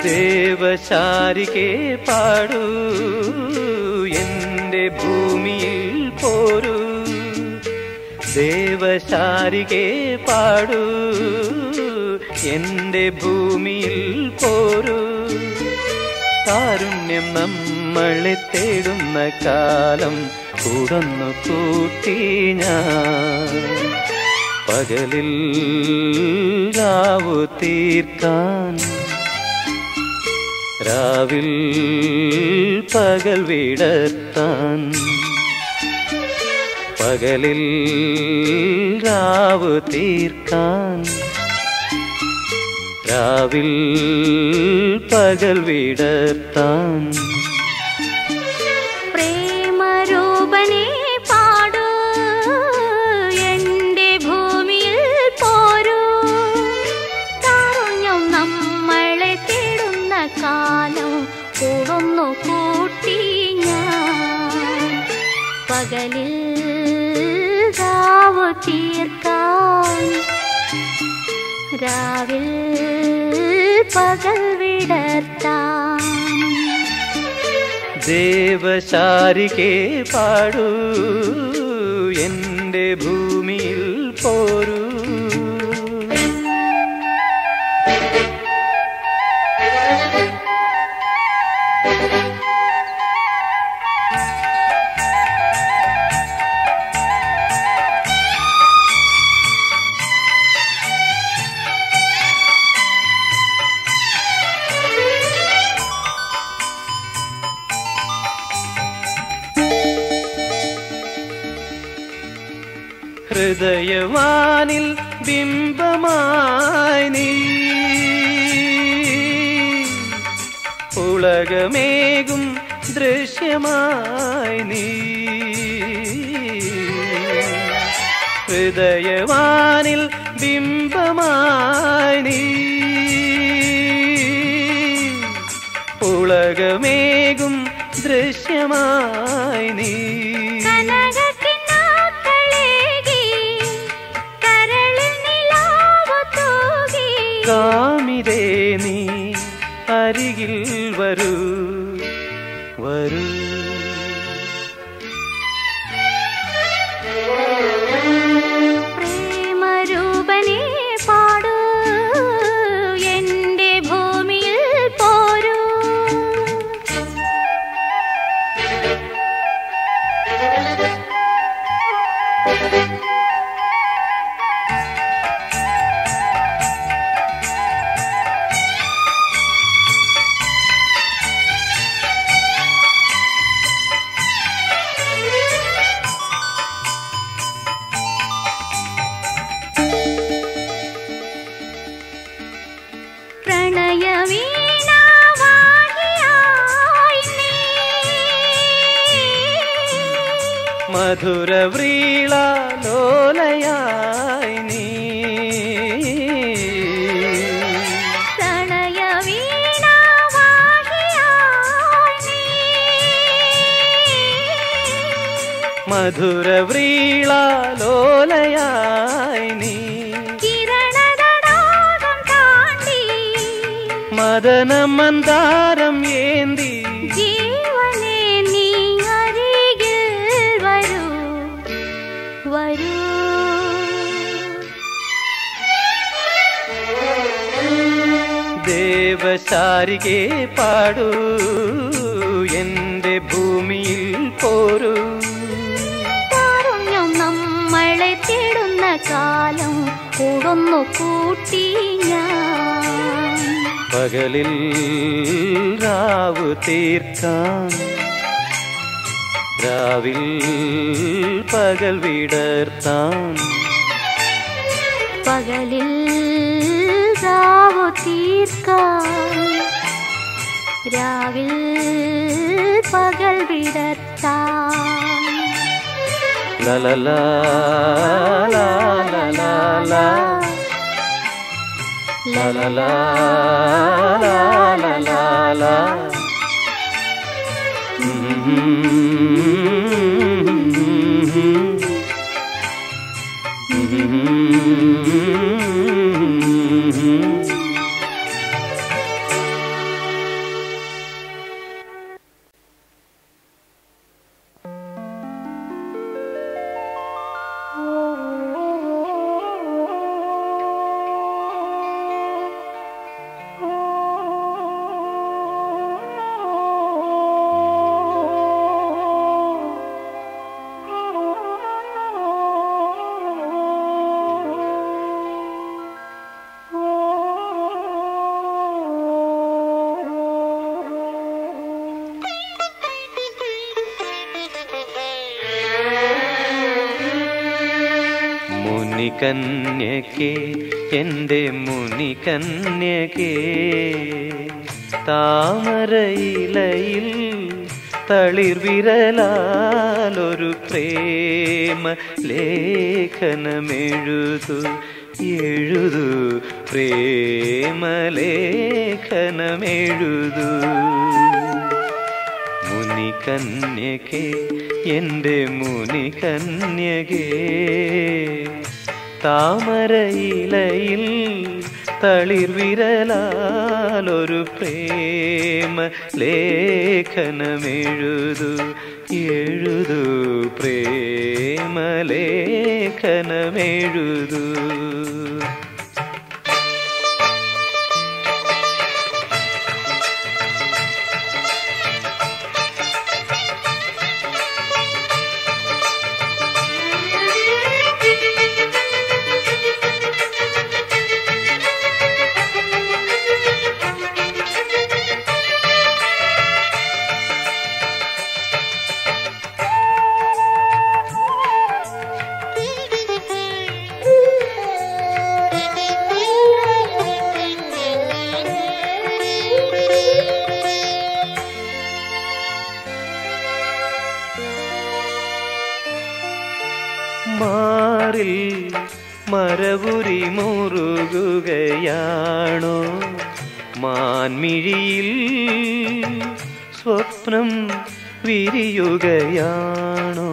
ദേവശാരികെ പാടൂ എന്റെ ഭൂമിയിൽ പോരൂ ദേവശാരികെ പാടൂ എന്റെ ഭൂമിയിൽ പോരൂ കാരുണ്യം നമ്മളെ തേടുന്ന കാലം കൂടന്നു കൂട്ടി ഞാൻ പകലിൽ രാവു തീർക്കാൻ രാവിൽ പകൽ വിടർത്താൻ പകലിൽ രാവ് തീർക്കാൻ രാവിൽ പകൽ വിടർത്താൻ പ്രേമരൂപനെ പാടൂ എന്റെ ഭൂമിയിൽ പോരൂ കാരുണ്യം നമ്മളെ തേടുന്ന കാലം കൂടുന്നു കൂട്ടി ഞാൻ പകലിൽ രാവു തീർക്കാൻ രാവിൽ പകൽ വിടർത്താൻ ദേവശാരികെ പാടൂ എന്റെ ഭൂമിയിൽ പോരൂ ഹൃദയവാനിൽ ബിംബമായി നീ ഉലകമേകും ദൃശ്യമായി നീ ഹൃദയവാനിൽ ബിംബമായി നീ ഉലകമേകും ദൃശ്യമായി നീ കനകക്കിനാക്കളേകി, കരളിൽ നിലാവു തൂകി. കാമിരേ നീ അരികിൽ വരൂ വരൂ പ്രേമരൂപനെ പാടൂ എന്റെ ഭൂമിയിൽ പോരൂ പ്രണയവീണാവാഹിയായി നീ. മധുരവ്രീള ലോലയായി നീ പ്രണയവീണാവാഹിയായി നീ. മധുരവ്രീള ലോലയായി നീ കിരണതടാകം താണ്ടി മദന മന്ദാരം ഏന്തി ജീവനെ നീ അരികിൽ വരൂ വരൂ ദേവശാരികെ പാടൂ എന്റെ ഭൂമിയിൽ പോരൂ കാരുണ്യം നമ്മളെ തേടുന്ന കാലം കൂടുന്നു കൂട്ടി ഞാൻ പകലിൽ രാവ് തീർക്കാൻ രാവിൽ പകൽ വിടർത്താൻ പകലിൽ രാവു തീർക്കാൻ രാവിൽ പകൽ വിടർത്താൻ ലലലാ ലാലലാ ലലലാ ലാലലാ മുനികന്യകേ എൻ്റെ മുനികന്യകേ താമരയിലയിൽ തളിർവിരലാലൊരു പ്രേമ ലേഖനമെഴുതു എഴുതു പ്രേമലേഖനമെഴുതു മുനികന്യകേ എൻ്റെ മുനികന്യകേ താമരയിലയിൽ തളിർവിരലാലൊരു പ്രേമ ലേഖനമെഴുതു എഴുതു പ്രേമലേഖനമെഴുതു മാറിൽ മരവുരി മുറുകുകയാണോ മാൻമിഴിയിൽ സ്വപ്നം വിരിയുകയാണോ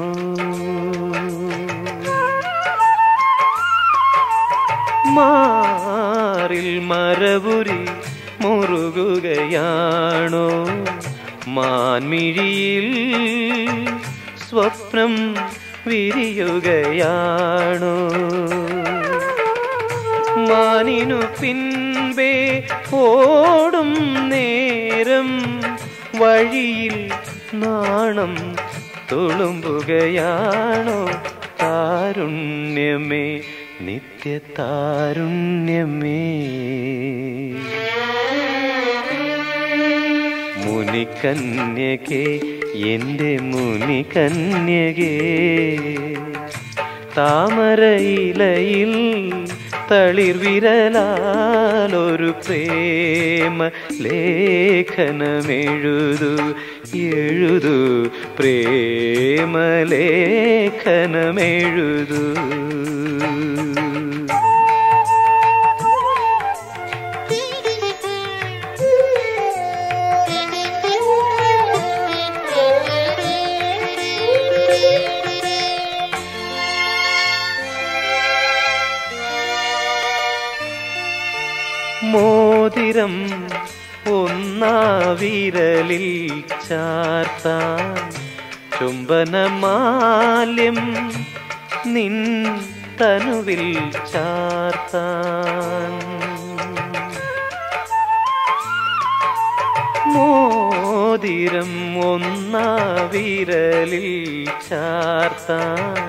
മാറിൽ മരവുരി മുറുകുകയാണോ മാൻമിഴിയിൽ സ്വപ്നം വിരിയുകയാണോ മാനിനു പിൻപേ ഓടും നേരം വഴിയിൽ നാണം തുളുമ്പുകയാണോ താരുണ്യമേ നിത്യ താരുണ്യമേ മുനികന്യകേ എൻ്റെ മുനികന്യകേ താമരയിലയിൽ തളിർവിരലാലൊരു പ്രേമ ലേഖനമെഴുതു എഴുതു പ്രേമലേഖനമെഴുതു മോതിരം ഒന്നാവിരലിൽ ചാർത്താൻ ചുംബനമാല്യം നിൻ തനുവിൽ ചാർത്താൻ മോതിരം ഒന്നാവിരലിൽ ചാർത്താൻ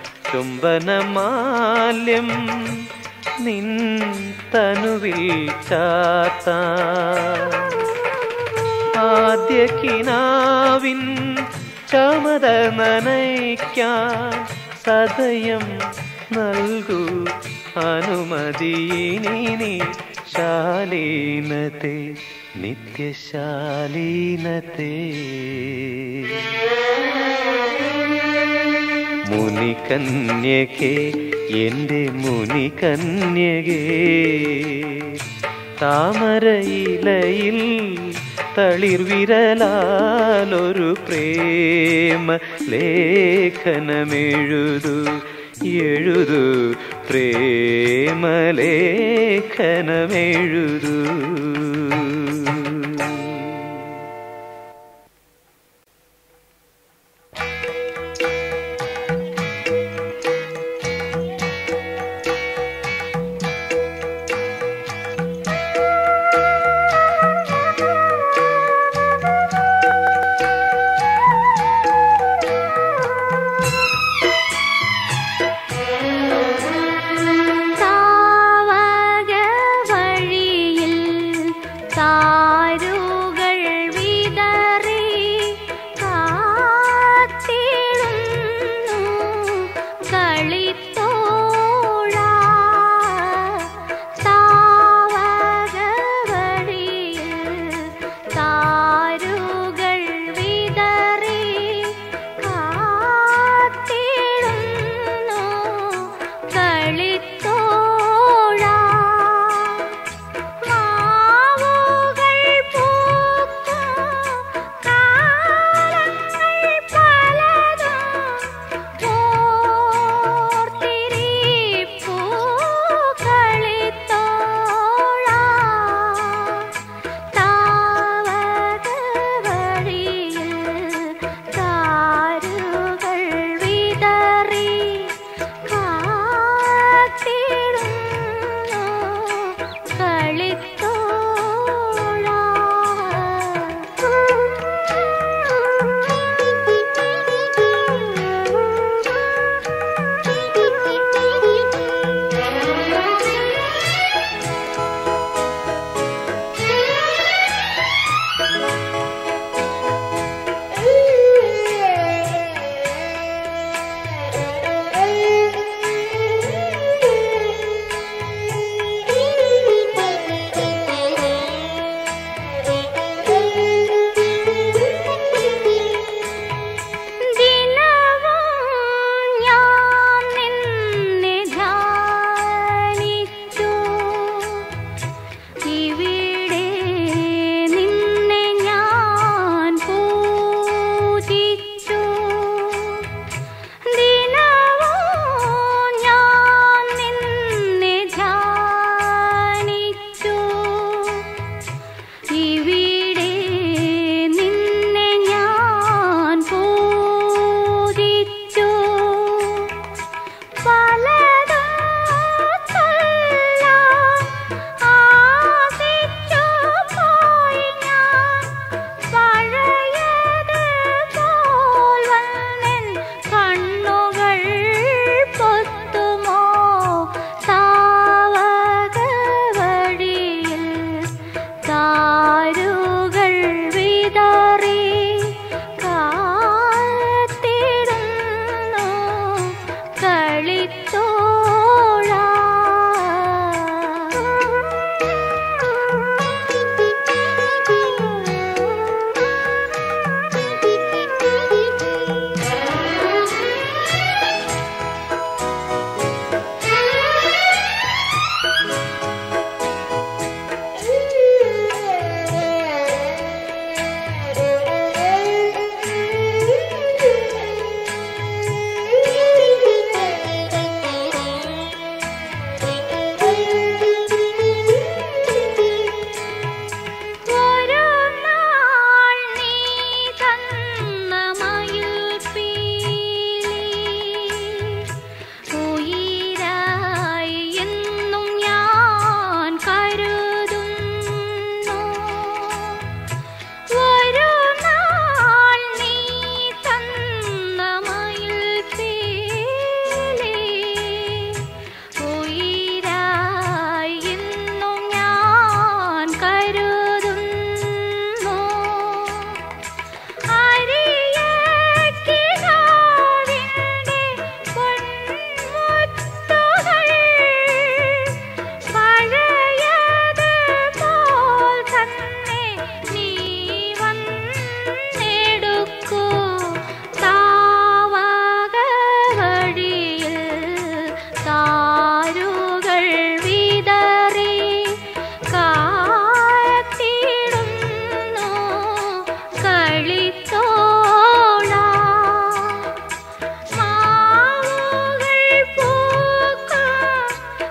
ചുംബനമാല്യം നിൻ തനുവിൽ ചാർത്താൻ ആദ്യ കിനാവിൻ ചമത നനയ്ക്കാൻ സദയം നൽകൂ അനുമതിയിനി നീ ശാലീനത്തെ നിത്യശാലീനത്തെ മുനികന്യകേ എൻ്റെ മുനികന്യകേ താമരയിലയിൽ തളിർവിരലാലൊരു പ്രേമ ലേഖനമെഴുതു എഴുതു പ്രേമലേഖനമെഴുതു താവക വഴിയിൽ താരുകൾ വിതറി കാത്തിടുന്നു കളിത്തോഴ താരുകൾ വിതറി കാത്തിടുന്നു കളിത്തോഴ ഒരു നാൾ നീ തന്ന മയിൽപ്പീലി ഉയിരായി എന്നും ഞാൻ കരുതുന്നു ഒരു നാൾ നീ തന്ന മയിൽപ്പീലി ഉയിരായി എന്നും ഞാൻ കരുതുന്നു അരിയക്കിനാവിൻ്റെ പൊന്മുത്തുകൾ പഴയതുപോൽ തന്നെ നീ വന്നെടുക്കൂ താവക വഴിയിൽ താരുകൾ വിതറി കാത്തിടുന്നു കളിത്തോള മാവുകൾ പൂക്കും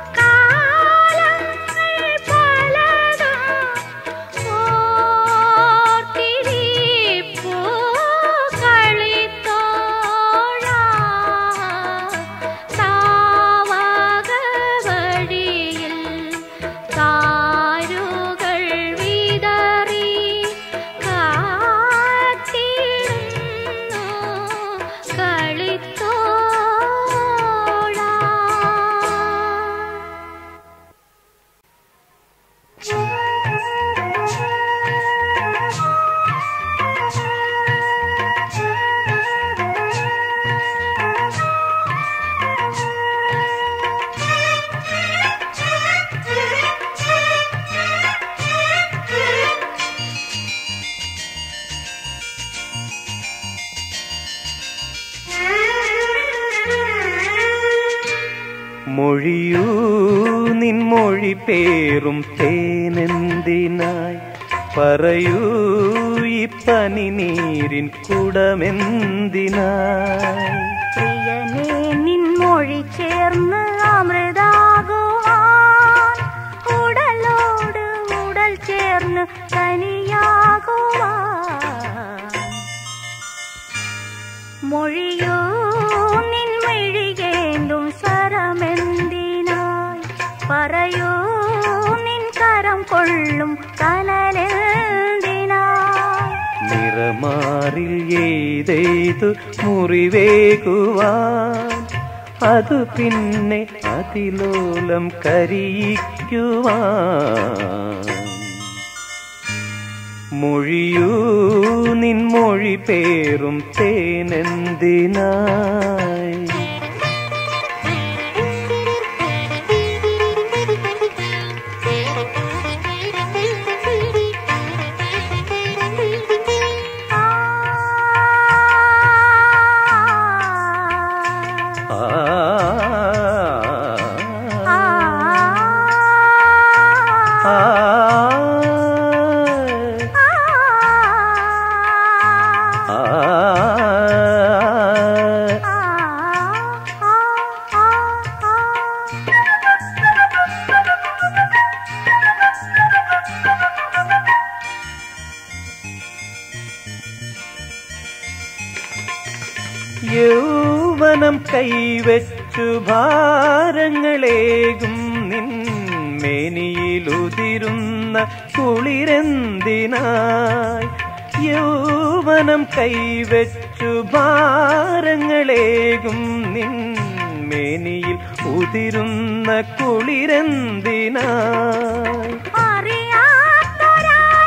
കാലങ്ങൾ പലതും ഓർത്തിരിപ്പൂ കളിത്തോള താവക വഴിയിൽ താരുകൾ വിതറി കാത്തിടുന്നു കളിത്തോള മൊഴിയൂ നിൻ മൊഴി പേറും തേനെന്തിനായി പറയൂ ഈ പനി നീരിൻ കുടമെന്തിനായി പ്രിയനേ നിൻമൊഴി ചേർന്ന് അമൃതാകുവാൻ ഉടലോട് ഉടൽ ചേർന്ന് തനിയാകുവാൻ മൊഴിയോ നിൻമിഴികേന്തും സ്വരമെന്തിനായി പറയൂ നിൻ കരം കൊള്ളും കനലെന്തിനായി നിറമാറിൽ എയ്തെയ്തു മുറിവേകുവാൻ അതു പിന്നെ അതിലോലം കരിയിക്കുവാൻ മൊഴിയൂ നിൻ മൊഴി പേറും തേനെന്തിനായി ആ ആ ആ യൗവനം കൈവച്ചു ഭാരങ്ങളേകും നിൻ മേനിയിലുതിരുന്ന കുളിരെന്തിനായി യൗവനം കൈവച്ചു ഭാരങ്ങളേകും നിൻ മേനിയിൽ ഉതിരുന്ന കുളിരെന്തിനായി അറിയാത്തൊരാ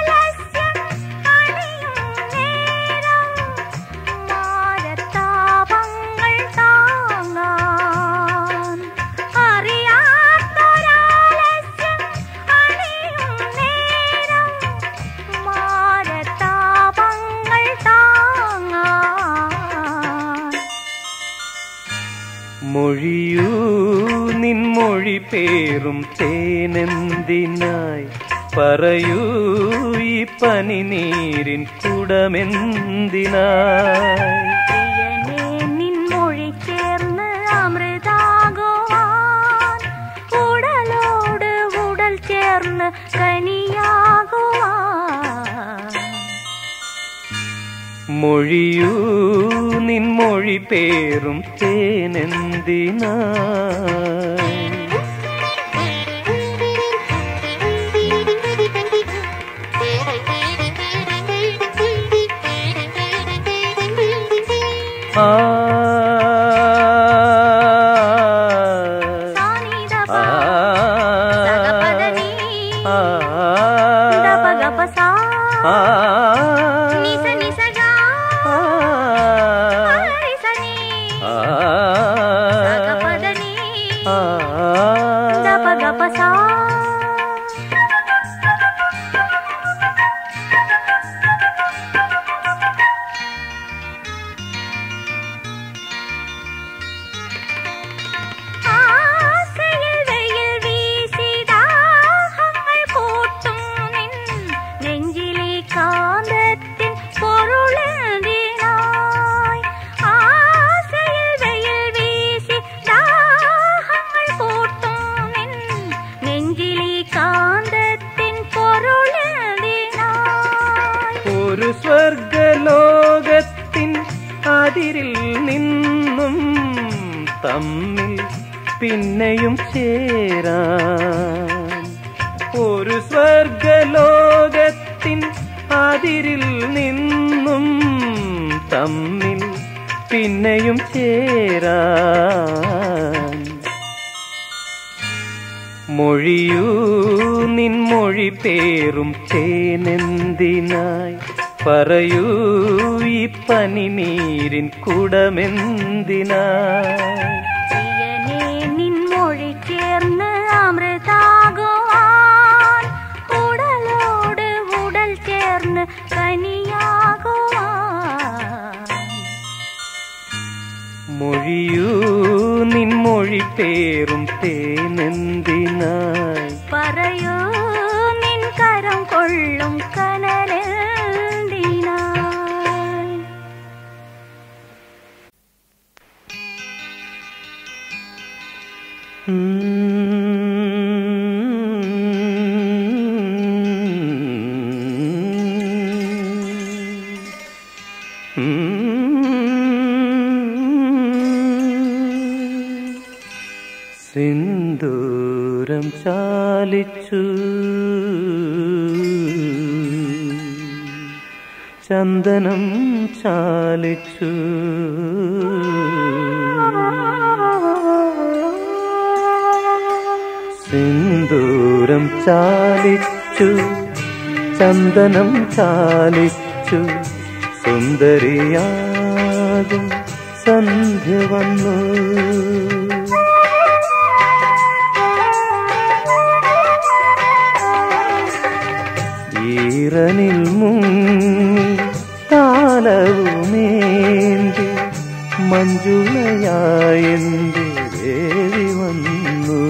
പേറും തേനെന്തിനായി പറയൂ ഈ പനിനീരിൻ കുടമെന്തിനായി പ്രിയനേ നിൻ മൊഴി ചേർന്ന് അമൃതാകുവാൻ ഉടലോട് ഉടൽ ചേർന്ന് കനിയാകുവാൻ മൊഴിയൂ നിൻ മൊഴി പേറും തേനെന്തിനായി ആ സാനിദപ ആ സഗപദനി ആ ദപഗപസ ആ നിസ നിസഗ ഹരിസനി സഗപദനി ദപഗപസ ആസയിൽ വെയിൽ വീശി ദാഹങ്ങൾ കൂട്ടും നിൻ നെഞ്ചിലെ കാന്തത്തിൻ പൊരുളെന്തിനായി ആസയിൽ വെയിൽ വീശി ദാഹങ്ങൾ കൂട്ടും നിൻ നെഞ്ചിലെ കാന്തത്തിൻ പൊരുളെന്തിനായി ഒരു സ്വർഗലോകത്തിൻ അതിരിൽ നിന്നും തമ്മിൽ പിന്നെയും ചേരാൻ ഒരു സ്വർഗലോകത്തിൻ അതിരിൽ നിന്നും തമ്മിൽ പിന്നെയും ചേരാൻ മൊഴിയൂ നിൻ മൊഴി പേറും തേനെന്തിനായി പറയൂ ഈ പനിനീരിൻ കുടമെന്തിനായി പ്രിയനേ നിൻ മൊഴി ചേർന്ന് അമൃതാകുവാൻ ഉടലോട് ഉടൽ ചേർന്ന് കനിയാകുവാൻ മൊഴിയൂ നിൻ മൊഴി പേറും തേനെന്തിനായി പറയൂ നിൻ കരം കൊള്ളും കനലെന്തിനായി സിന്ദൂരം ചാലിച്ചു ചന്ദനം ചാലിച്ചു സിന്ദൂരം ചാലിച്ചു ചന്ദനം ചാലിച്ചു സുന്ദരിയാകും സന്ധ്യ വന്നു ഈറനിൽ മുങ്ങി താലവുമേന്തി മഞ്ജുളയായെന്റെ ദേവി വന്നു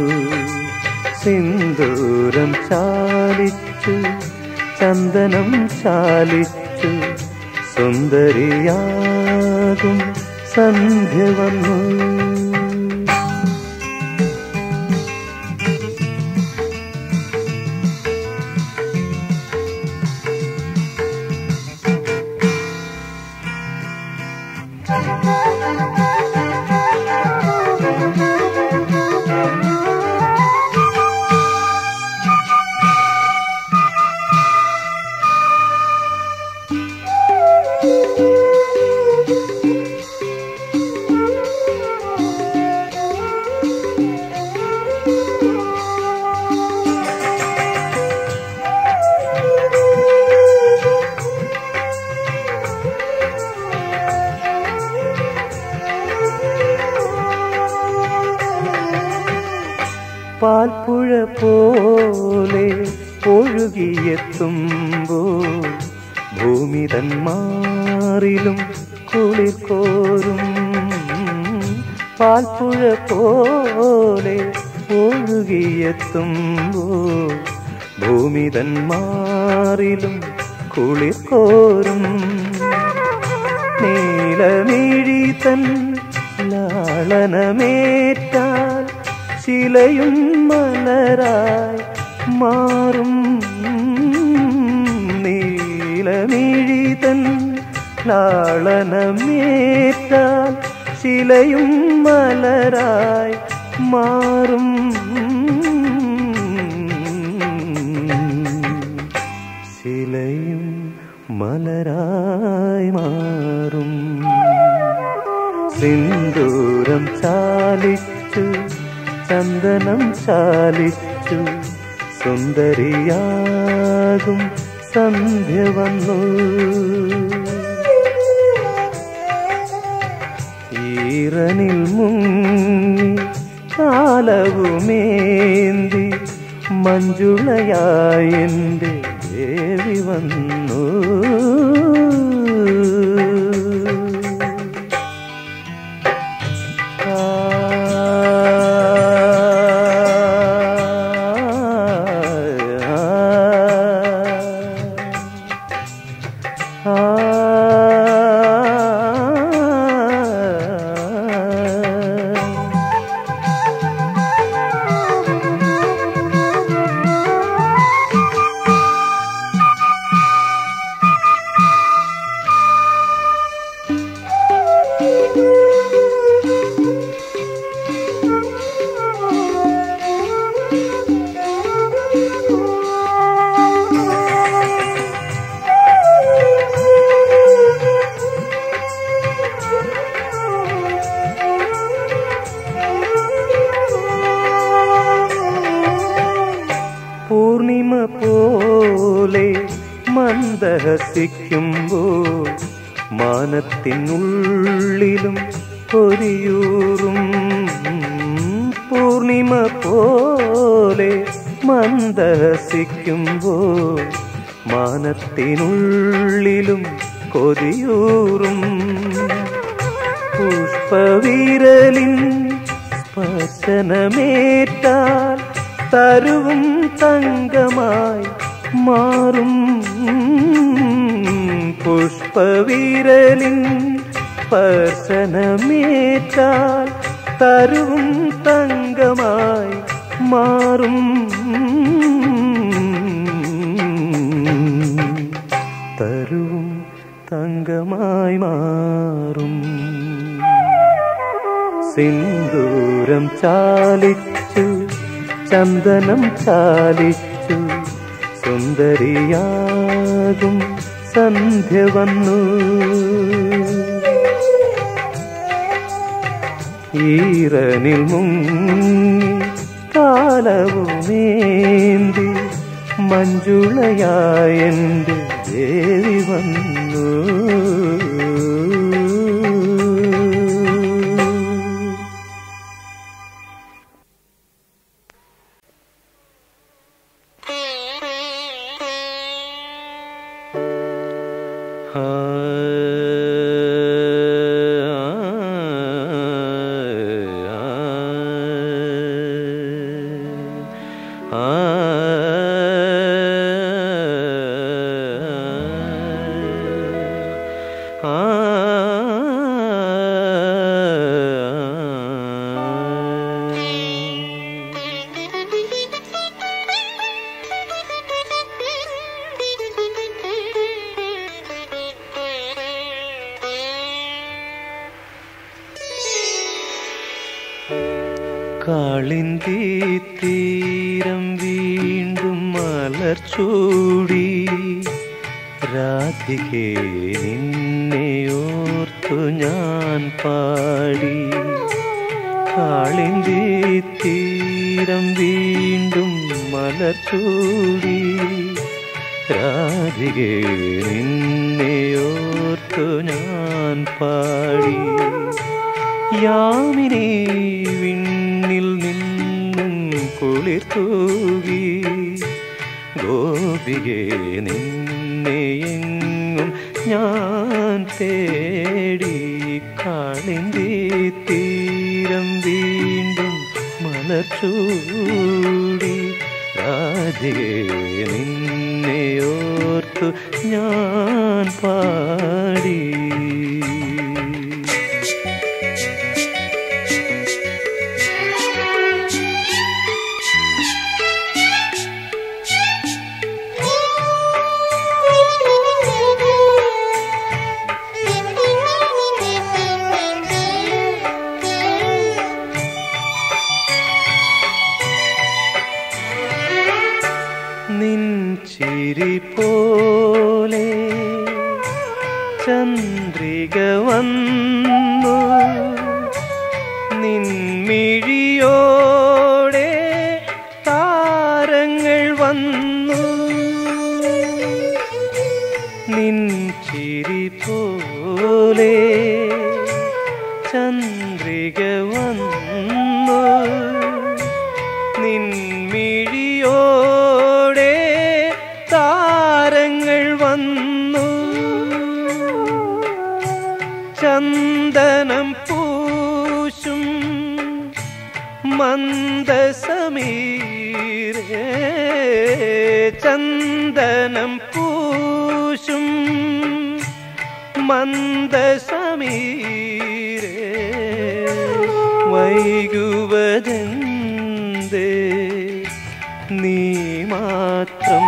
സിന്ദൂരം ചാലിച്ചു ചന്ദനം ചാലിച്ചു സുന്ദരിയാകും സന്ധ്യ വന്നു പാൽപ്പുഴ പോലെ ഒഴുകിയെത്തുമ്പോൾ ഭൂമി തന്മാറിലും കുളിർ കോരും പാൽപ്പുഴ പോലെ ഒഴുകിയെത്തുമ്പോ ഭൂമി തന്മാറിലും കുളിർ കോരും നീലമിഴി തൻ ലാളനമേറ്റാൽ ശിലയും മലരായി മാറും നീലമിഴി തൻ ലാളനമേറ്റാൽ ശിലയും മലരായി മാറും ശിലയും മലരായി മാറും സിന്ദൂരം ചാലിച്ചു ചന്ദനം ചാലിച്ചു സുന്ദരിയാകും സന്ധ്യ വന്നു ഈറനിൽ മുങ്ങി കാലവുമേന്തി മഞ്ജുളയായി എൻ്റെ ദേവി വന്നു പൂർണിമ പോലെ മന്ദഹസിക്കുമ്പോൾ മാനത്തിനുള്ളിലും പൊരിയൂറും പൂർണിമ പോലെ മന്ദഹസിക്കുമ്പോൾ മാനത്തിനുള്ളിലും കൊതിയൂറും പുഷ്പവിരലിൻ സ്പർശനമേറ്റാൽ തരുവും തങ്കമായി മാറും പുഷ്പവിരലിൻ സ്പർശനമേറ്റാൽ തരുവും തങ്കമായി മാറും തരുവും തങ്കമായി മാറും സിന്ദൂരം ചാലിച്ചു ചന്ദനം ചാലിച്ചു സുന്ദരിയാകും സന്ധ്യ വന്നു ഈറനിൽ മുങ്ങി കാലവുമേന്തി മഞ്ജുളയായെൻ്റെ ദേവി വന്നു കാളിന്തി തീരം വീണ്ടും മലർച്ചൂടി രാധികേ നിന്നെ ഓർത്തു ഞാൻ പാടി കാളിന്തി തീരം വീണ്ടും മലർച്ചൂടി രാധികേ നിന്നെ ഓർത്തു ഞാൻ പാടി യാമിനി വിണ്ണിൽ നിന്നും കുളിർ തൂകി ഗോപികെ നിന്നെ എങ്ങും ഞാൻ തേടി കാളിൻ്റെ തീരം വീണ്ടും മല മലർച്ചൂടി രാധികേ നിന്നെയോർത്തു ഞാൻ പാടി നിൻ ചിരി പോലെ ചന്ദ്രിക വന്നു നിൻമിഴിയോടെ താരങ്ങൾ വന്നു നിൻ ചിരി പോലെ ചന്ദ്രിക വന്നു നിൻമിഴിയോടെ താരങ്ങൾ വന്നു ചന്ദനം പൂശും മന്ദസമീരേ ചന്ദനം പൂശും മന്ദസമീരേ വൈകുവതെന്തേ നീ മാത്രം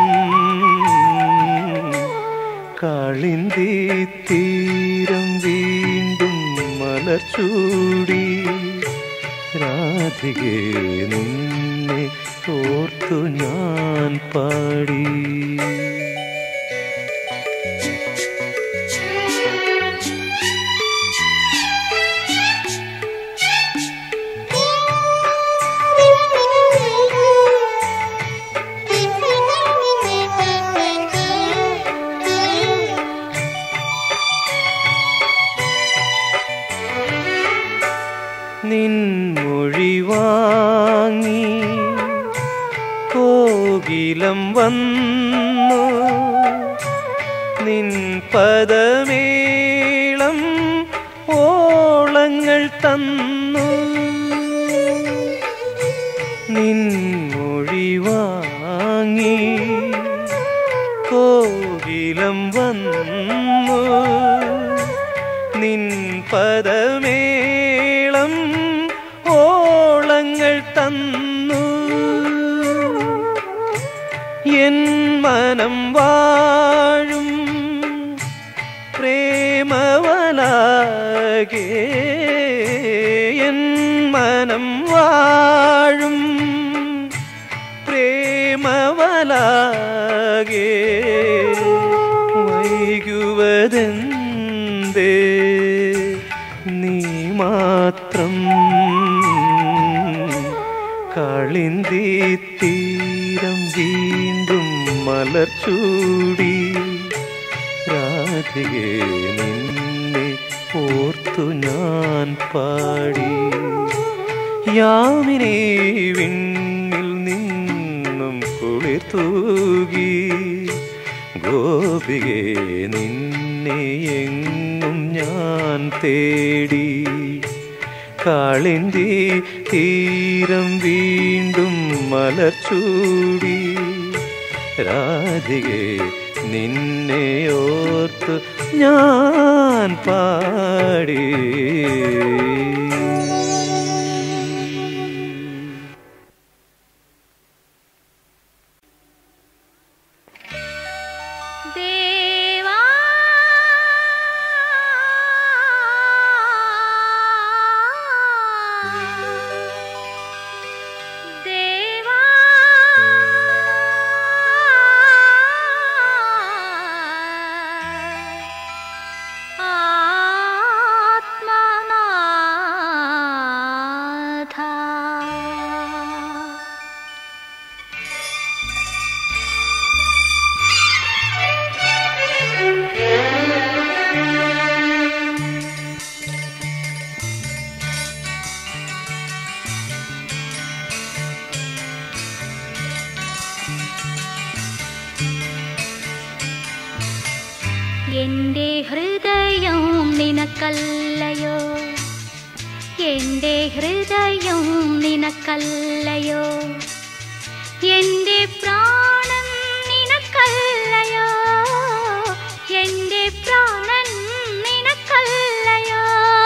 കാളിന്തി തീരം വീണ്ടും മലർച്ചൂടി രാധികേ നിന്നെ ഓർത്തു ഞാൻ പാടി നിൻമൊഴി വാങ്ങി കോകിലം വന്നു നിൻ പദമേളം ഓളങ്ങൾ തന്നു നിൻമൊഴി വാങ്ങി കോകിലം വന്നു നിൻ പദമേളം ഓളങ്ങൾ തന്നു എൻ മനം വാഴും പ്രേമവലാകെ എൻ മനം വാഴും പ്രേമവലാകെ വൈകുവതെന്തേ നീ മാത്രം കാളിന്തി തീരം വീണ്ടും മലർച്ചൂടി രാധികേ നിന്നെ ഓർത്തു ഞാൻ പാടി യാമിനി വിണ്ണിൽ നിന്നും കുളിർ തൂകി ഗോപികെ നിന്നെ എങ്ങും ഞാൻ തേടി കാളിന്തി തീരം വീണ്ടും മലർച്ചൂടി രാധികെ നിന്നെ ഓർത്ത് ഞാൻ പാടി ദേവാ ദേവാ ആത്മനാഥ എന്റെ ഹൃദയം നിനക്കല്ലയോ എന്റെ ഹൃദയം നിനക്കല്ലയോ എന്റെ പ്രാണൻ നിനക്കല്ലയോ എന്റെ പ്രാണൻ നിനക്കല്ലയോ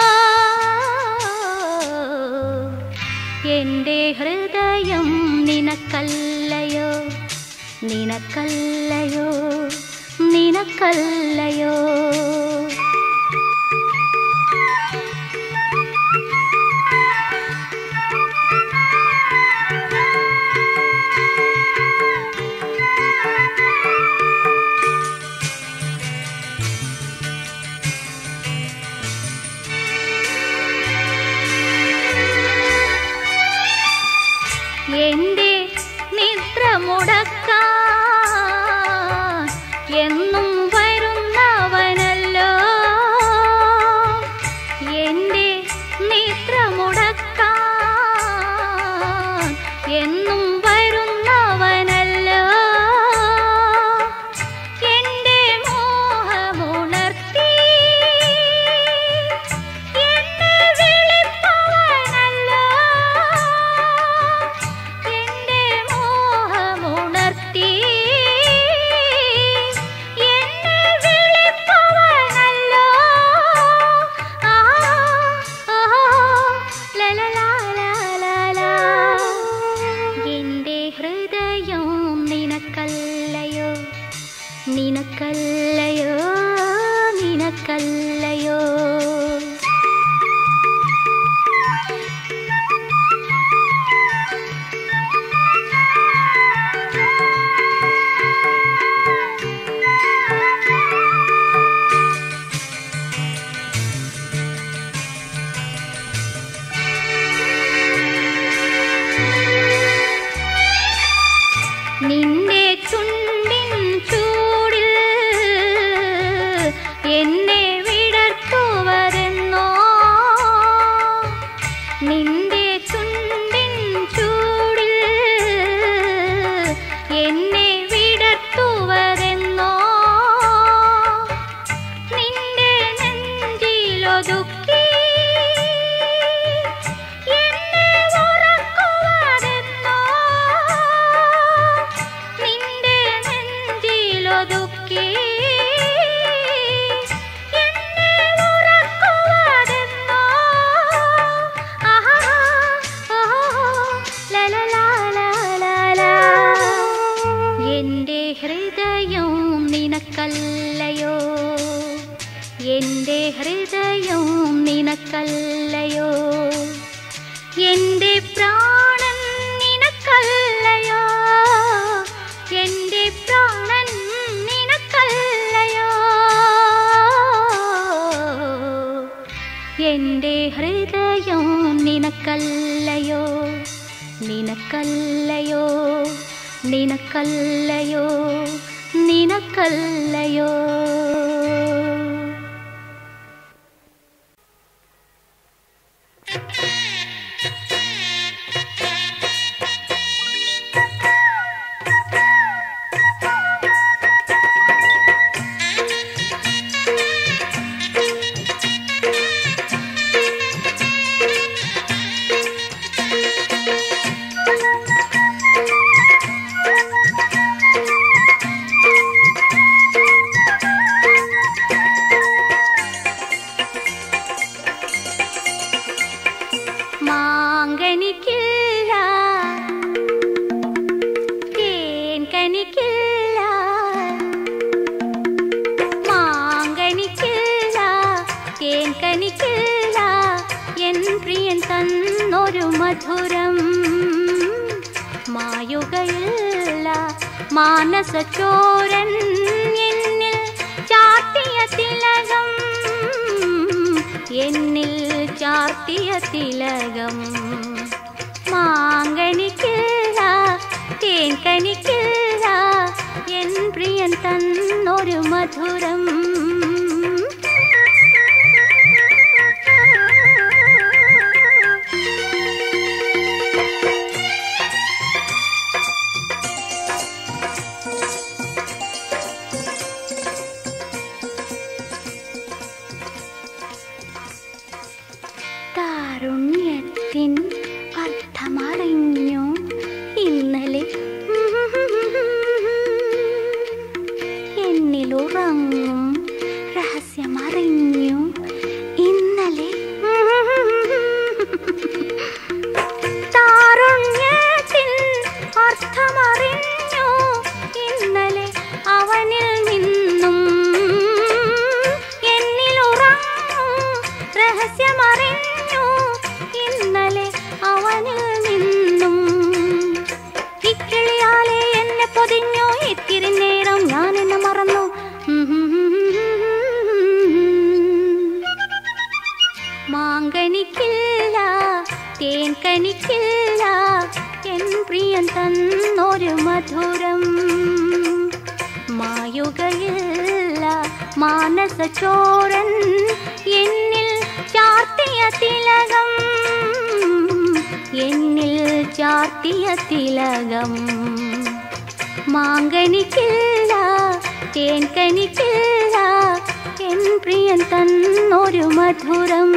എന്റെ ഹൃദയം നിനക്കല്ലയോ നിനക്കല്ലയോ നിനക്കല്ലയോ എന്റെ നിദ്ര മുടക്കാൻ എന്നും വരുന്നവനല്ലോ എന്റെ നിദ്ര മുടക്കാൻ എന്നും വരുന്നവനല്ലോ എന്റെ മോഹമുണർത്തി എന്നെ വിളിപ്പവനല്ലോ എന്റെ മോഹമുണർത്തി എന്നെ വിളിപ്പവനല്ലോ ആ ആ ലലലാലാലാ എന്റെ ഹൃദയം നിനക്കല്ലയോ നിനക്കല്ലയോ നിനക്കല്ലയോ നിന്റെ ചുണ്ടിൻ ചൂടിൽ എന്നെ വിടർത്തുവരെന്നോ നിന്റെ ചുണ്ടിൻ ചൂടിൽ എന്നെ വിടർത്തുവരെന്നോ നിന്റെ നെഞ്ചിലൊതുക്കി എന്നെ ഉറക്കുവതെന്നോ നിന്റെ നെഞ്ചിലൊതുക്കി എന്നെ ഉറക്കുവതെന്നോ ആഹാ ഓഹോ ലലലാലാലാ എന്റെ ഹൃദയം നിനക്കല്ലയോ എന്റെ ഹൃദയം നിനക്കല്ലയോ എന്റെ പ്രാണൻ നിനക്കല്ലയോ എന്റെ പ്രാണൻ നിനക്കല്ലയോ എന്റെ ഹൃദയം നിനക്കല്ലയോ നിനക്കല്ലയോ നിനക്കല്ലയോ നിനക്കല്ലയോ മാങ്കനിക്കില്ല തേൻ കനിക്കില്ല മാങ്കനിക്കില്ല തേൻ കനിക്കില്ല എൻ പ്രിയൻ തന്നൊരു മധുരം മായുകയില്ല മാനസച്ചോരൻ എന്നിൽ ചാട്ടിയ തിലകം എന്നിൽ ചാർത്തിയ തിലകം മാങ്കനിക്കില്ല തേൻ കനിക്കില്ല എൻ പ്രിയൻ തന്നൊരു മധുരം താരുണ്യത്തിൻ അർത്ഥമറിഞ്ഞു ഇന്നലെ എന്നിലുറങ്ങും രഹസ്യമറിഞ്ഞു ഇന്നലെ താരുണ്യത്തിൻ അർത്ഥമറിഞ്ഞു ഇന്നലെ അവനിൽ നിന്നും എന്നിലുറങ്ങും രഹസ്യമറിഞ്ഞു ഇന്നലെ അവനിൽ നിന്നും ഇക്കിളിയാലെ എന്നെ പൊതിഞ്ഞു ഇത്തിരി നേരം ഞാൻ എന്നെ മറന്നു മാങ്കനിക്കില്ല തേൻ കനിക്കില്ല എൻ പ്രിയൻ തന്നൊരു മധുരം മായുകയില്ല മാനസ ചോരൻ എന്നിൽ ചാർത്തിയ തിലകം എന്നിൽ ചാർത്തിയ തിലകം മാങ്കനിക്കില്ല തേൻ കനിക്കില്ല എൻ പ്രിയൻ തന്നൊരു മധുരം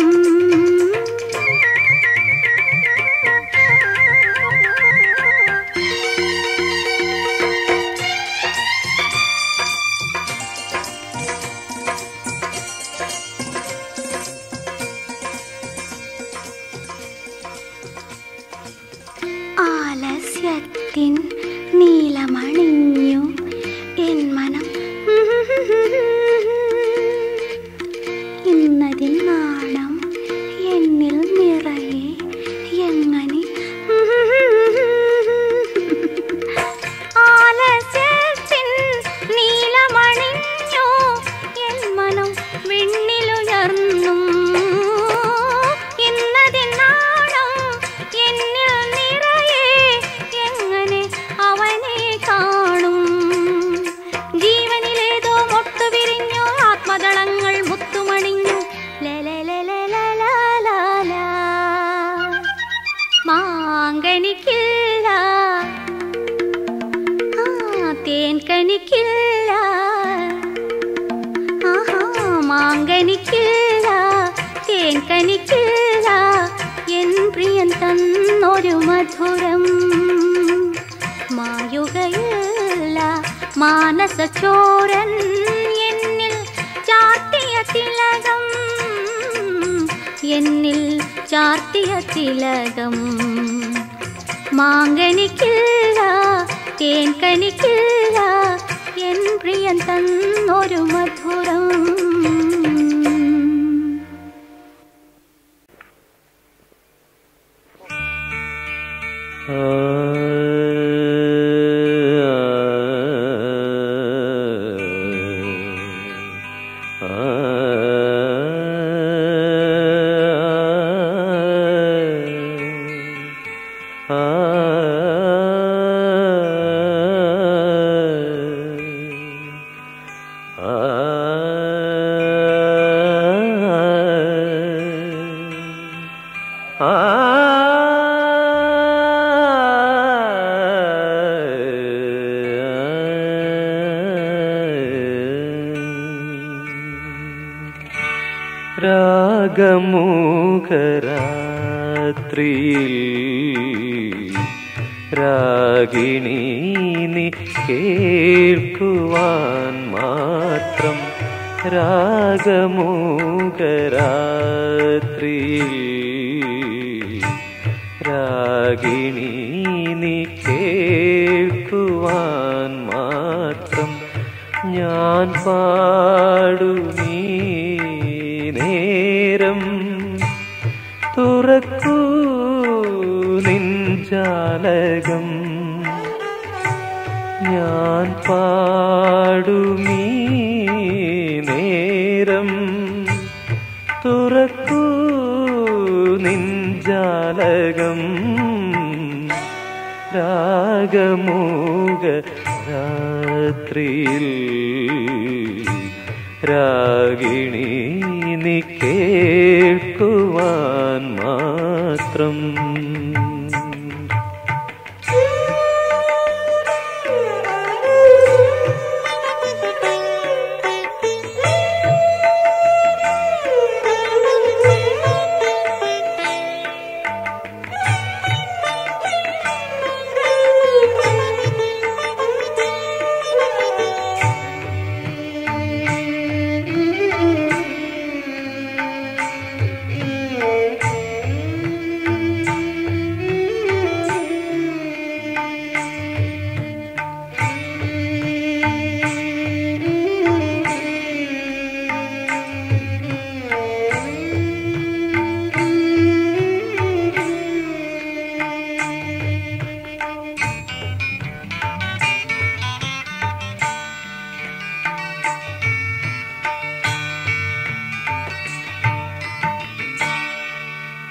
ആലസ്യത്തിൻ നീലമണിഞ്ഞു എൻ മനം ഇന്നതിൻ നാണം എന്നിൽ നിറയെ എങ്ങനെ ആലസ്യത്തിൻ നീലമണിഞ്ഞു എൻ മനം വിണ്ണിലുയർന്നു ഇന്നതിൻ നാണം എന്നിൽ നിറയെ എങ്ങനെ അവനെ കാണും ജീവനിലേതോ മൊട്ടു വിരിഞ്ഞു ആത്മദളങ്ങൾ മുത്തുമണിഞ്ഞു ലലലലലലലാല. മാങ്കനിക്കില്ല ആ, തേൻ കനിക്കില്ല ആഹാ മാങ്കനിക്കില്ല തേൻ കനിക്കില്ല എൻ പ്രിയൻ തന്നൊരു മധുരം മായുകയില്ല മാനസ ചോരൻ എന്നിൽ ചാർത്തിയ തിലകം എന്നിൽ ചാർത്തിയ തിലകം മാങ്കനിക്കില്ല തേൻ കനിക്കില്ല എൻ പ്രിയൻ തന്നൊരു മധുരം രാഗമൂകരാത്രിയിൽ രാഗിണി നീ കേൾക്കുവാൻ മാത്രം രാഗമൂകരാത്രിയിൽ രാഗിണി നീ കേൾക്കുവാൻ മാത്രം ഞാൻ പാടുമീ നേരം തുറക്കൂ നിഞ്ചാലകം ഞാൻ പാടുമീ നേരം തുറക്കൂ നിഞ്ചാലകം രാഗമൂക രാത്രിയിൽ രാഗിണി നീ കേൾക്കുവാൻ മാത്രം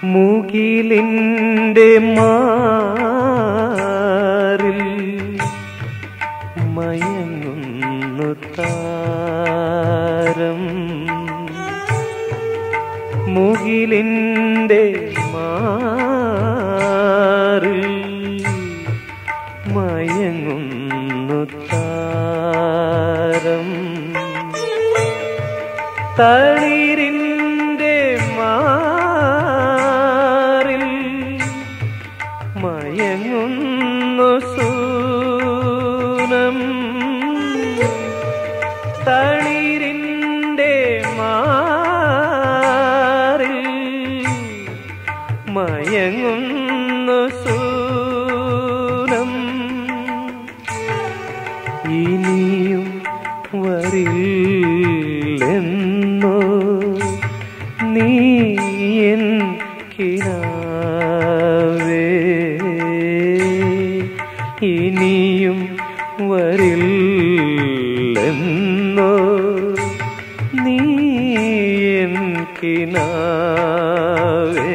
മുകിലിൻ്റെ മാറിൽ മയങ്ങുന്നു താരം മുകിലിൻ്റെ മാറിൽ മയങ്ങുന്നു താരം തളിരിൻ്റെ മാറിൽ മയങ്ങുന്നു സൂനം തളിരിൻ്റെ മാറിൽ മയങ്ങുന്നു സൂനം ഇനിയും വരില്ലെന്നോ നീ എൻ കിനാവേ ഇനിയും വരില്ലെന്നോ നീ എൻ കിനാവേ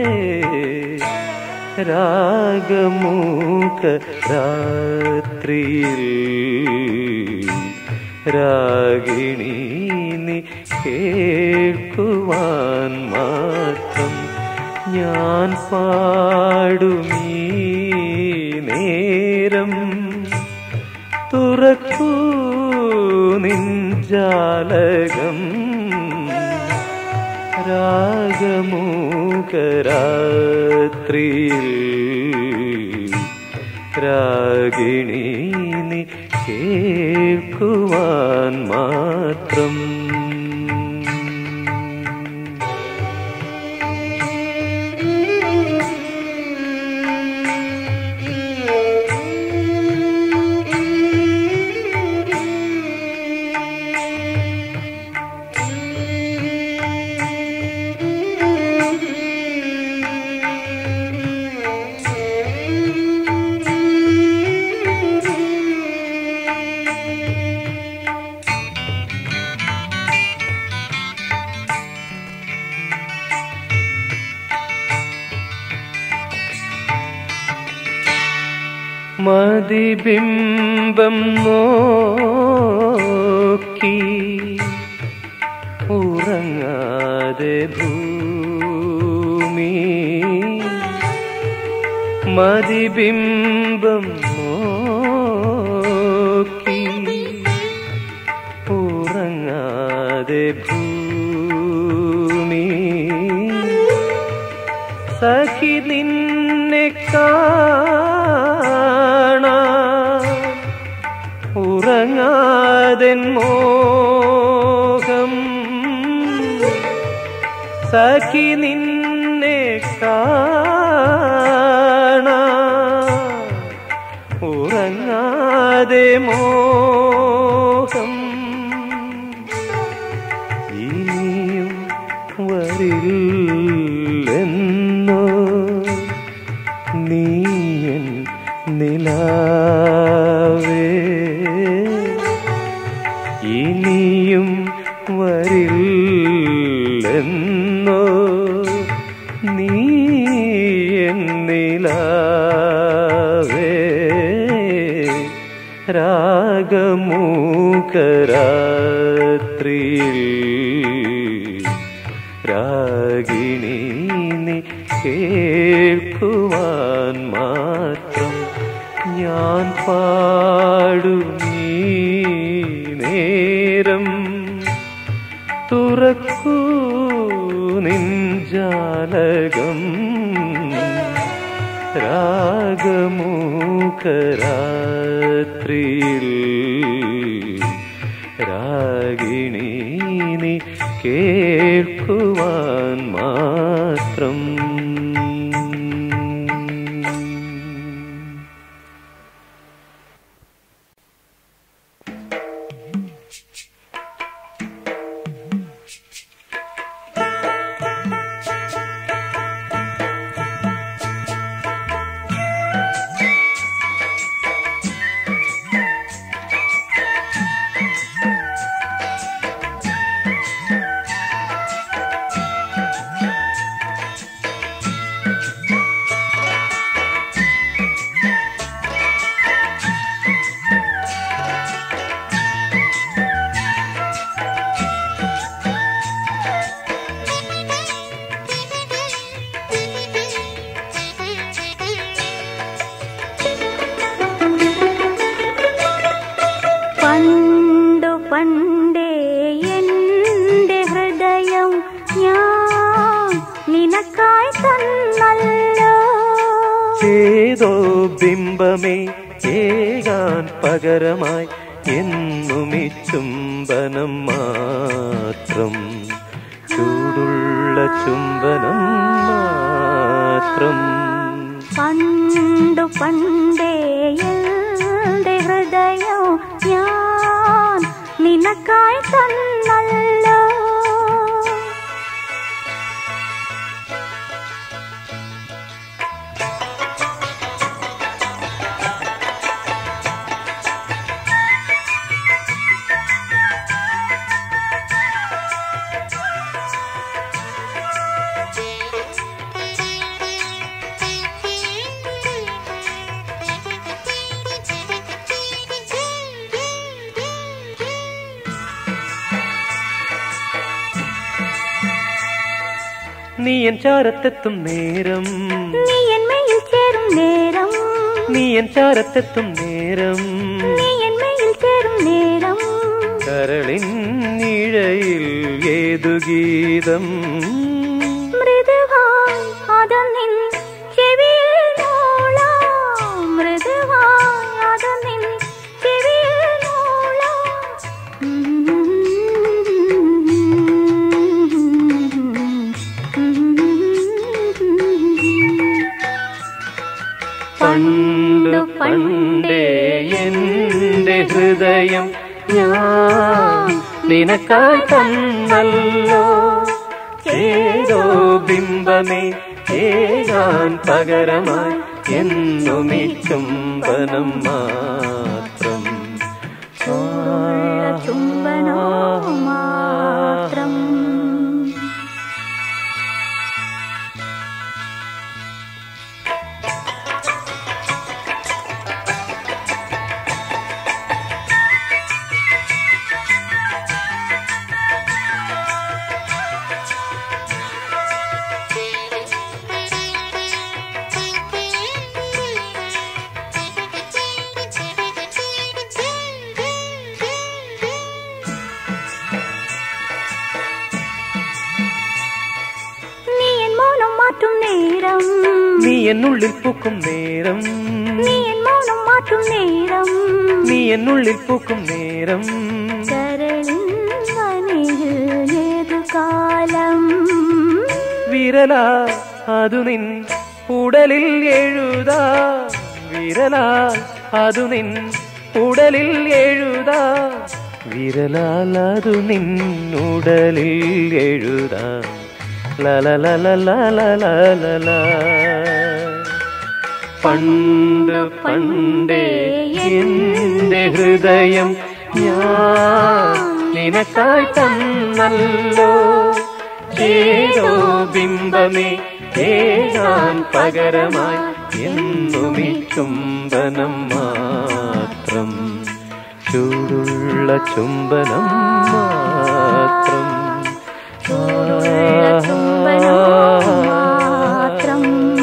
രാഗമൂക രാത്രിയിൽ രാഗിണി നീ കേൾക്കുവാൻ മാത്രം ഞാൻ പാടുമീ നേരം തുറക്കൂ നിൻ ജാലകം രാഗമൂകരാത്രിയിൽ രാഗിണി നീ കേൾക്കുവാൻ മാത്രം മതിബിംബം നോക്കി ഉറങ്ങാതെ ഭൂമി മതിബിംബം നോക്കി ഉറങ്ങാതെ ഭൂമി സഖി നിന്നെ കാണാ ഉറങ്ങാതെൻ മോഹം സഖി നിന്നെ കാണാ ഉറങ്ങാതെ മോഹം ഇനിയും വരില്ലെന്നോ നീയൻ നിലാവേ ഇനിയും വരില്ലെന്നോ നീയൻ നിലാവേ രാഗമൂകരാത്രിയിൽ രാഗിണി നീ കേൾക്കുവാൻ മാത്രം ഞാൻ പാടുമീ നേരം തുറക്കൂ നിൻ ജാലകം രാഗമൂകരാത്രിയിൽ രാഗിണി നീ കേൾക്കുവാൻ മാത്രം ഏതോ ബിംബമേ ഏകാൻ പകരമായി എന്നുമി ചുംബനം മാത്രം ചൂടുള്ള ചുംബനം മാത്രം പണ്ടു പണ്ടേ എന്റെ ഹൃദയം ഞാൻ നിനക്കായി തന്നല്ലോ നീ എൻ ചാരത്തെത്തും നേരം നീ എന്മയിൽ ചേരും നേരം നീ എൻ ചാരത്തെത്തും നേരം നീ എന്മയിൽ ചേരും നേരം കരളിൻ നിഴയിൽ ഏതു ഗീതം മൃദുവായി അത് നിൻ ചെവിയിൽ മൂളാം മൃദുവായി അത് നിൻ ചെവിയിൽ മൂളാം പണ്ടു പണ്ടേ എന്റെ ഹൃദയം ഞാൻ നിനക്കായി തന്നല്ലോ ഏതോ ബിംബമേ ഏകാൻ പകരമായി എന്നുമീ ചുംബനം മാത്രം ചുംബനോ മാത്രം നീ എൻ മൗനം മാറ്റും നേരം നീ എന്നുള്ളിൽ പൂക്കും നേരം നീ എൻ മൗനം മാറ്റും നേരം നീ എന്നുള്ളിൽ പൂക്കും നേരം കരളിൻ മനയിൽ ഏതു കാലം വിരലാ അതു നിൻ ഉടലിൽ എഴുതാ വിരലാ അതു നിൻ ഉടലിൽ എഴുതാ വിരലാൽ അതു നിൻ ഉടലിൽ എഴുതാ ലലലലലലലലല പണ്ട് പണ്ടേ എന്റെ ഹൃദയം ഞാൻ നിനക്കായി തന്നല്ലോ ഏതോ ബിംബമേ ഏകാൻ പകരമായി എന്നുമീ ചുംബനം മാത്രം ചൂടുള്ള ചുംബനം മാത്രം ചുംബനോ മാത്രം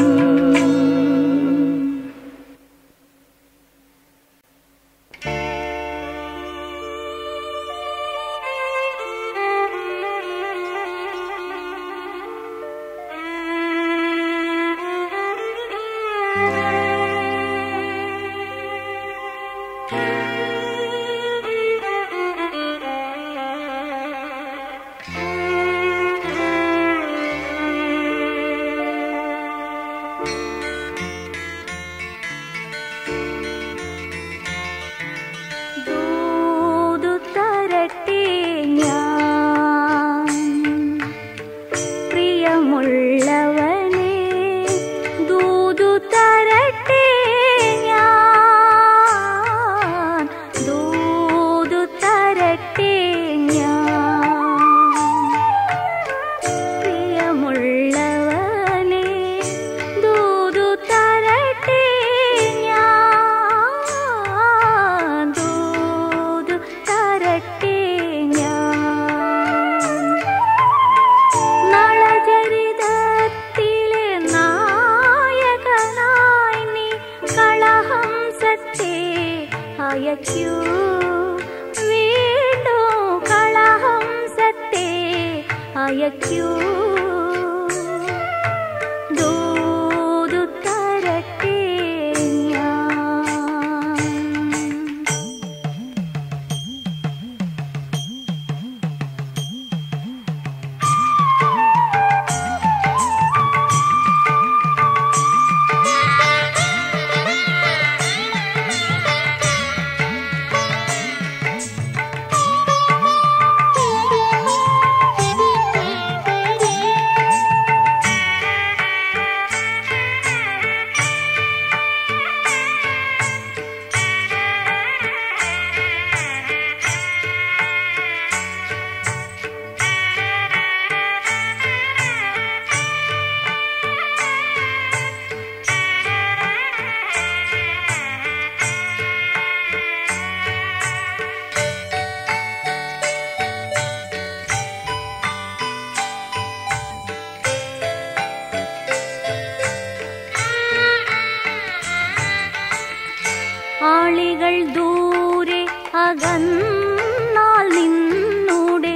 ദൂതു തരട്ടെ ഞാൻ പ്രിയമുള്ളവനെ ദൂതു തരട്ടെ ഞാൻ ദൂതു തരട്ടെ ഞാൻ പ്രിയമുള്ളവനെ ദൂതു തരട്ടെ ഞാൻ ദൂതു തരട്ടെ ഞാൻ നളചരിതത്തിലെ നായകനായി നീ കളഹംസത്തെ അയക്കൂ വീണ്ടും കളഹംസത്തെ അയക്കൂ ദൂതു തരട്ടെ ദൂരെ അകന്നാൽ നിന്നൂടെ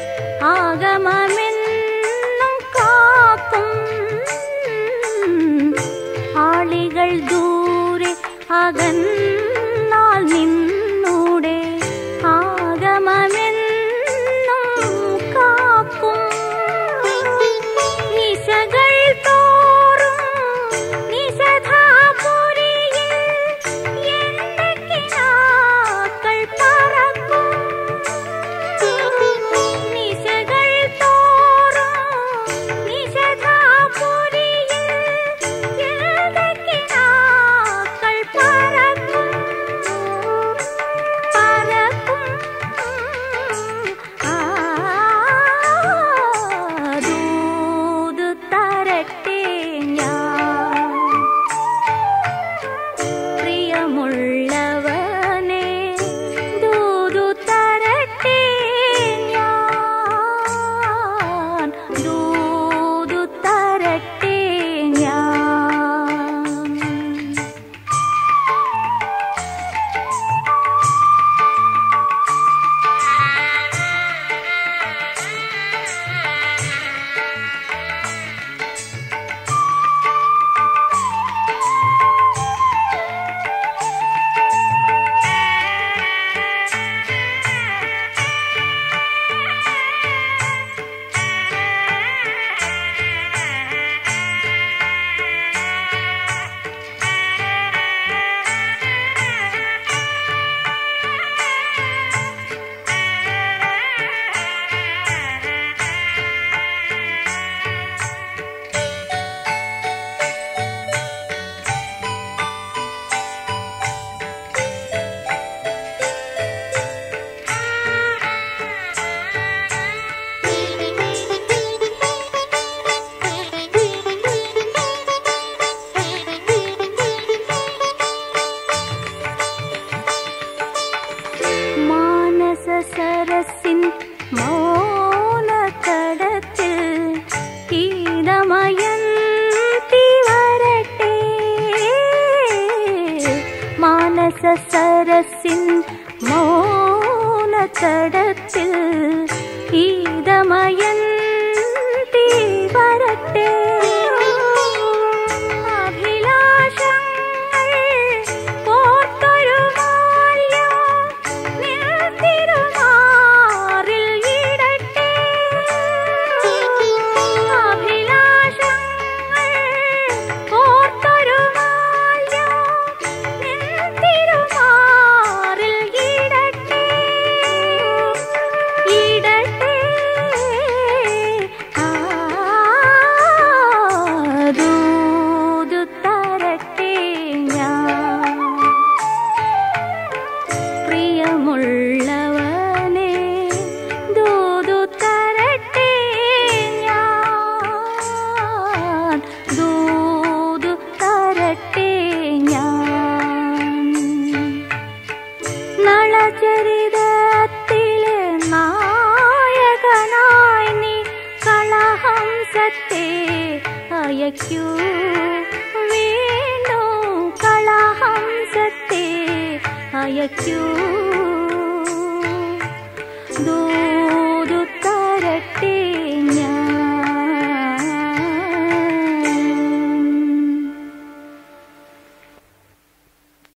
ആഗമമെന്നും കാക്കും ആളികൾ ദൂരെ അകന്നാൽ നിന്നൂടെ ആഗമമെന്നും കാക്കും നിശകൾ തോറും നിശധാപുരിയിൽ എന്റെ കിനാക്കൾ പറക്കും നിശകൾ തോറും നിശധാപുരിയിൽ എന്റെ കിനാക്കൾ പറക്കും പറക്കും ആ ദൂത് തരട്ടെ ഞാൻ പ്രിയമുള്ളവനെ ദൂതു തരട്ടെ ഞാൻ ദൂതു തരട്ടെ ഞാൻ മാനസ സരസിൻ മൗനതടത്തിൽ ഗീതമയം വരട്ടെ മാനസ സരസിൻ മൗനതടത്തിൽ ഗീതമയം വരട്ടെ അഭിലാഷങ്ങൾ കോർത്തൊരു മാല്യം നിൽത്തിരുമാറിൽ ഇടട്ടെ അഭിലാഷങ്ങൾ കോർത്തൊരു മാല്യം നിൽത്തിരുമാറിൽ ഇടട്ടെ ഇടട്ടെ ആ ദൂതു തരട്ടെ ഞാൻ പ്രിയമുള്ളവനെ ദൂതു തരട്ടെ ഞാൻ ദൂതു തരട്ടെ ഞാൻ നളചരിതത്തിലെ നായകനായി നീ കളഹംസത്തെ അയക്കൂ വീണു കളഹംസത്തെ അയക്കൂ